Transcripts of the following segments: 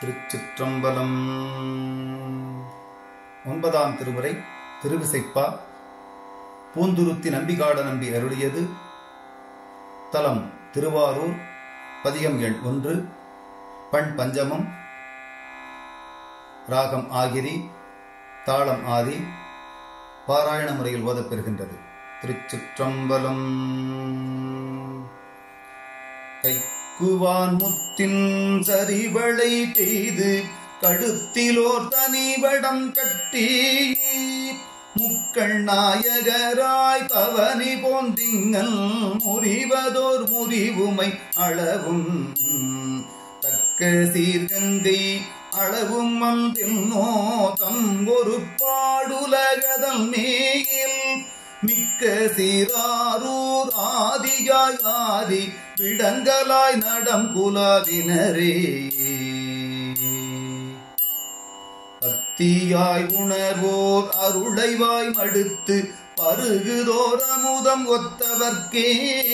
திருச்சிற்றம்பலம் ஒன்பதாம் திருமுறை திருவிசைப்பா பூந்துருத்தி நம்பிகாட நம்பி அருளியது தலம் திருவாரூர் பதிகம் எண் ஒன்று பண் பஞ்சமம் ராகம் ஆகிரி தாளம் ஆதி பாராயண முறையில் ஓதப்பெறுகின்றது திருச்சிற்றம்பலம் கைக்குவான் முத்தின் சரிவளை பெய்து கழுத்திலோர் தனிவடம் கட்டி முக்கள் நாயகராய் பவனி போந்திங்கல் முறிவதோர் முறிவுமை அளவும் தக்க சீர்கங்கை அளவும் அந்தின்னோ தம் ஒரு பாடுலகதல் மேல் மிக்க சீராரூர் ஆதியாய் ஆதி விடங்கலாய் நடம் குலாவினரே பத்தியாய் உணர்வோர் அருளைவாய் மடுத்து பருகுதோர் அமுதம் ஒத்தவர்க்கே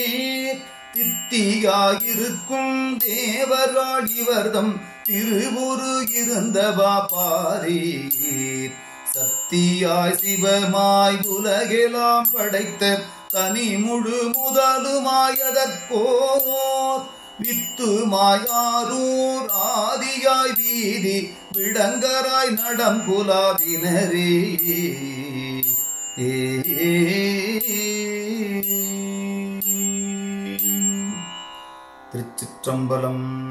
தித்தியாயிருக்கும் தேவராள் இவர்தம் திருவுரு இருந்தவா பாரீர் சத்தியாய் சிவமாய் உலகெல்லாம் படைத்த தனி முழு முதலுமாயதற்கோர் வித்துமாயாரூர் ஆதியாய் வீதி விடங்கராய் நடம் குலாவினரே ஏ திருச்சிற்றம்பலம்